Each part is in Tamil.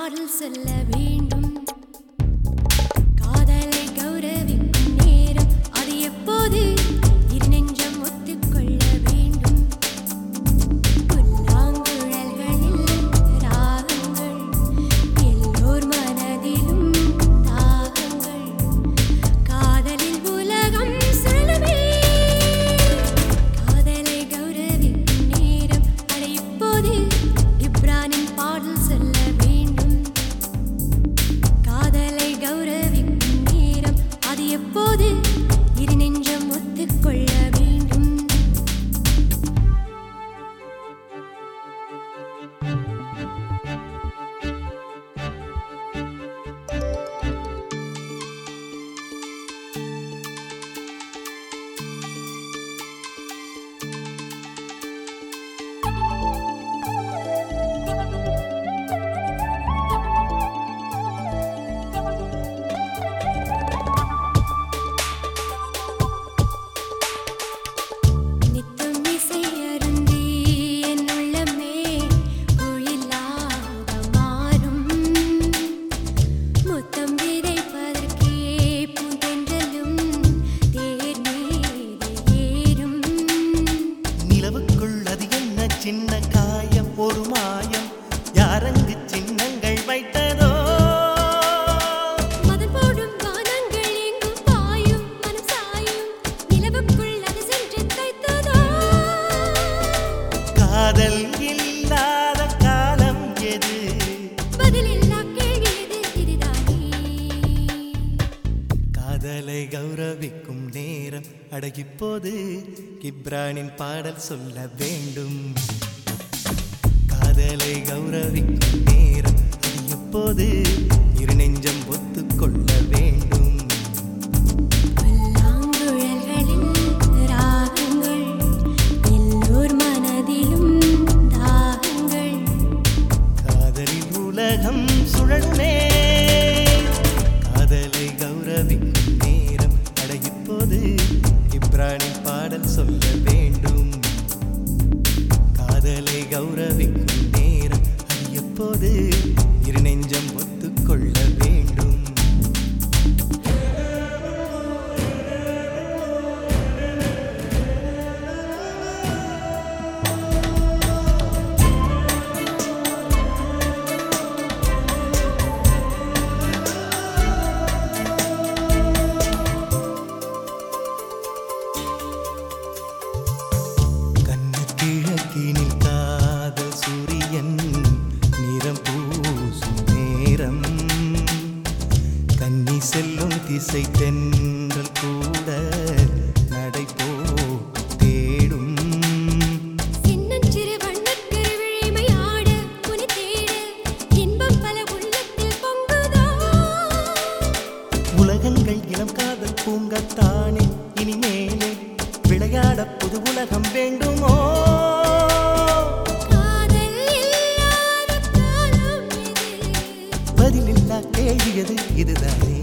பாடல் சொல்ல வேண்டும் காதலை கௌரவிக்கும் நேரம் அது எப்போது இரு நெஞ்சம் ஒத்துக்கொள்ள வேண்டும் புல்லாங்குழல்களில் ராகங்கள் எல்லோர் மனதிலும் தாகங்கள் காதலில் உலகம் சுழலுமே காதலை கௌரவிக்கும் நேரம் அட இப்போது இப்ரானின் பாடல் சொல்ல வேண்டும் காதலை கௌரவிக்கும் நேரம் அது எப்போது இரு நெஞ்சம் ஒத்துக்கொள்ள வேண்டும் நித்தம் இசை அருந்தி என் உள்ளமே குயிலாக மாறும் முத்தம் விதைப்பதற்கே பூந்தென்றலும் தேர் மீது ஏறும் நிலவுக்குள் அது என்ன சின்ன காயம் ஒரு மாயம் யாரங்கு சின்னங்கள் வைத்ததோ மதம் போடும் வானங்கள் எங்கும் பாயும் மனம் சாயும் நிலவுக்குள் அது சென்று தைத்ததோ காதல் இல்லாத காலம் எது பதிலில்லா கேள்வி எது இதுதானே காதலை கௌரவிக்கும் நேரம் அடகிப்போது கிப்ரானின் பாடல் சொல்ல வேண்டும் காதலை கௌரவிக்கும் நேரம் அது எப்போது இரு நெஞ்சம் ஒத்துக்கொள்ள வேண்டும் புல்லாங்குழல்களில் ராகங்கள் எல்லோர் மனதிலும் தாகங்கள் காதலில் உலகம் சுழலுமே காதலை கௌரவிக்கும் நேரம் அடகிப்போது இப்ரானின் பாடல் சொல்ல வேண்டும் காதலை கௌரவிக்கும் நேரம் அது எப்போது இரு நெஞ்சம் ஒத்துக்கொள்ள வேண்டும் கண்ணு கிழக்கினில் காதல் சூரியன் நிறம் பூசும் நேரம் கன்னி செல்லும் திசை தென்றல் கூட நடை போ தேடும் சின்னஞ்சிறு வண்ணக்கரு விழிமையாட உனை தேட இன்பம் பல உள்ளத்தில் பொங்குதோ உலகங்கள் இளம் காதல் பூங்கத்தானே இனிமேலே விளையாட புது உலகம் வேண்டுமோ காதல் இல்லாத காலம் இது பதிலில்லா கேள்வியது இதுதானே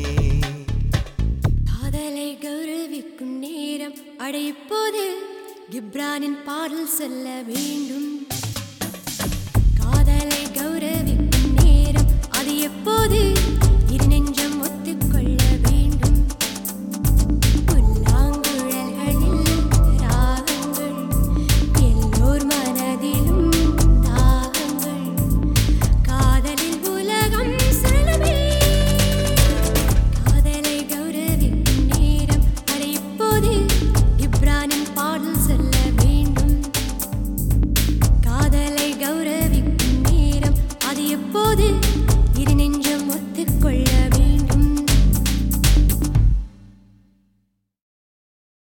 காதலை கௌரவிக்கும் நேரம் அட இப்போது கிப்ரானின் பாடல் சொல்ல வேண்டும்